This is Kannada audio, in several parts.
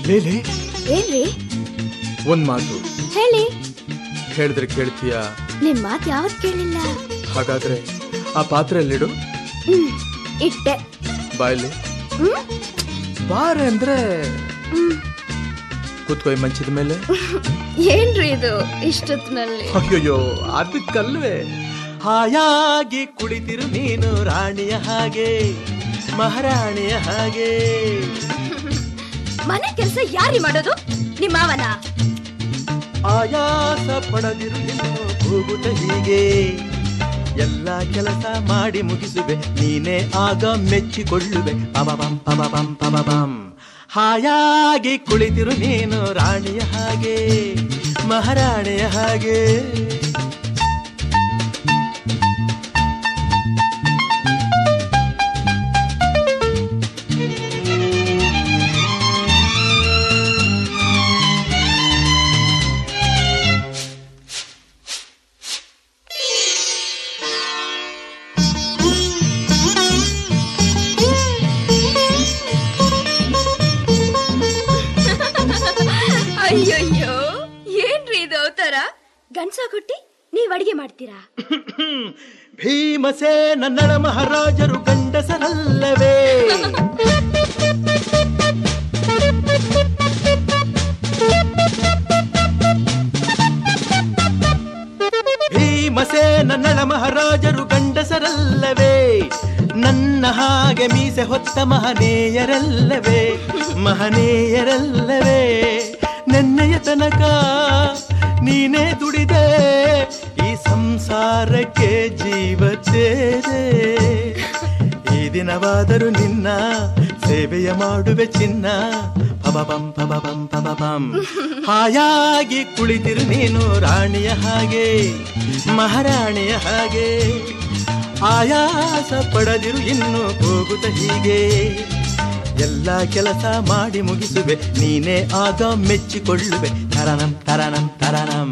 ಲೇಲೆ ಏನ್ರಿ ಒಂದ್ ಮಾತು ಹೇಳಿ ಹೇಳಿದ್ರೆ ಕೇಳ್ತೀಯ ನಿಮ್ ಮಾತ್ ಯಾವತ್ ಕೇಳಿಲ್ಲ ಹಾಗಾದ್ರೆ ಆ ಪಾತ್ರೆಯಲ್ಲಿಡು ಹ್ಮ್ ಇಟ್ಟೆ ಬಾಯಲ್ಲಿ ಹ್ಮ್ ಬಾರೆ ಅಂದ್ರೆ ಹ್ಮ್ ಕುತ್ಕೊಯ್ ಮಂಚದ ಮೇಲೆ ಏನ್ರಿ ಇದು ಇಷ್ಟೊತ್ತಿನಲ್ಲಿ ಅಯ್ಯೋಯ್ಯೋ ಅದಕ್ಕಲ್ವೇ ಹಾಯಾಗಿ ಕುಳಿತಿರು ನೀನು ರಾಣಿಯ ಹಾಗೆ ಮಹಾರಾಣಿಯ ಹಾಗೆ ಮನೆ ಕೆಲ್ಸ ಯಾರಿ ಮಾಡೋದು ನಿಮ್ಮ ಮಾವನ ಆಯಾಸ ಪಡದಿರು ಎಂದು ಕೂಗುತ್ತ ಹೀಗೆ ಎಲ್ಲ ಕೆಲಸ ಮಾಡಿ ಮುಗಿಸುವೆ ನೀನೇ ಆಗ ಮೆಚ್ಚಿಕೊಳ್ಳುವೆ ಪಬಬಂ ಪಬಬಂ ಪಬಬಂ ಹಾಯಾಗಿ ಕುಳಿತಿರು ನೀನು ರಾಣಿಯ ಹಾಗೆ ಮಹಾರಾಣಿಯ ಹಾಗೆ ಅಯ್ಯಯ್ಯೋ ಏನ್ರಿ ಇದು ಅವತಾರ ಗಂಡ್ಸ ಕೊಟ್ಟಿ ನೀವ್ ಅಡಿಗೆ ಮಾಡ್ತೀರಾ ಭೀಮಸೇನ ನಳ ಮಹಾರಾಜರು ಗಂಡಸರಲ್ಲವೇ ಭೀಮಸೇನ ನಳ ಮಹಾರಾಜರು ಗಂಡಸರಲ್ಲವೇ ನನ್ನ ಹಾಗೆ ಮೀಸೆ ಹೊತ್ತ ಮಹನೀಯರಲ್ಲವೇ ಮಹನೀಯರಲ್ಲವೇ ನೆನ್ನೆಯ ತನಕ ನೀನೇ ದುಡಿದೆ ಈ ಸಂಸಾರಕ್ಕೆ ಜೀವ ತೇರೆ ಈ ದಿನವಾದರೂ ನಿನ್ನ ಸೇವೆಯ ಮಾಡುವೆ ಚಿನ್ನ ಪಬಬಂ ಪಬಬಂ ಪಬಬಂ ಹಾಯಾಗಿ ಕುಳಿತಿರು ನೀನು ರಾಣಿಯ ಹಾಗೆ ಮಹಾರಾಣಿಯ ಹಾಗೆ ಆಯಾಸ ಪಡದಿರು ಇನ್ನು ಹೋಗುತ್ತ ಹೀಗೆ ಎಲ್ಲ ಕೆಲಸ ಮಾಡಿ ಮುಗಿಸುವೆ ನೀನೇ ಆಗ ಮೆಚ್ಚಿಕೊಳ್ಳುವೆ ತರನಂ ತರನಂ ತರನಂ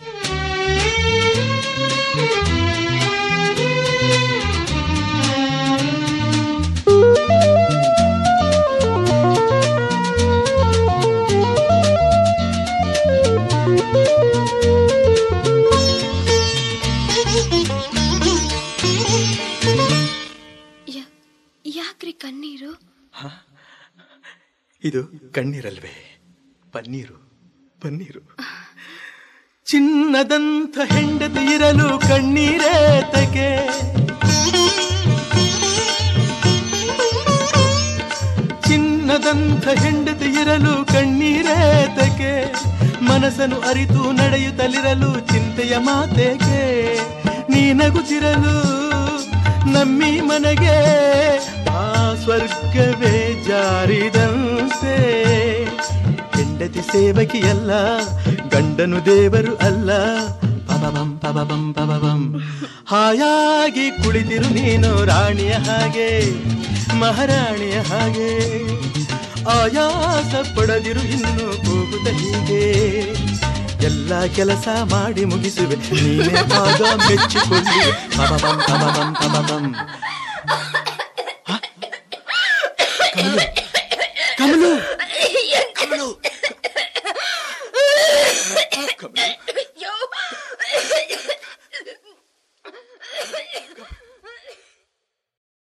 ಯ- ಯಾಕ್ರಿ ಕಣ್ಣೀರು ಇದು ಕಣ್ಣೀರಲ್ವೇ ಪನ್ನೀರು ಪನ್ನೀರು ಚಿನ್ನದಂಥ ಹೆಂಡತಿ ಇರಲು ಕಣ್ಣೀರೇತಕೆ ಚಿನ್ನದಂಥ ಹೆಂಡತಿ ಇರಲು ಕಣ್ಣೀರೇತಕೆ ಮನಸ್ಸನ್ನು ಅರಿತು ನಡೆಯುತ್ತಲಿರಲು ಚಿಂತೆಯ ಮಾತೆಗೆ ನೀನಗುತ್ತಿರಲು ನಮ್ಮಿ ಮನೆಗೆ ಆ ಸ್ವರ್ಗವೇ ಜಾರಿದಂತೆ ಹೆಂಡತಿ ಸೇವಕಿಯಲ್ಲ ಗಂಡನು ದೇವರು ಅಲ್ಲ ಪಬಬಂ ಪಬಬಂ ಪಬಬಂ ಹಾಯಾಗಿ ಕುಳಿತಿರು ನೀನು ರಾಣಿಯ ಹಾಗೆ ಮಹಾರಾಣಿಯ ಹಾಗೆ ಆಯಾಸ ಪಡದಿರು ಇನ್ನು ಕೂಗುತ್ತ ಹೀಗೆ ಎಲ್ಲ ಕೆಲಸ ಮಾಡಿ ಮುಗಿಸುವೆ ನೀನೇ ಆಗ ಮೆಚ್ಚಿಕೊಳ್ಳುವೆ ಪಬಬಂ ಪಬಬಂ ಪಬಬಂ ಹ? ಕಮಲೆ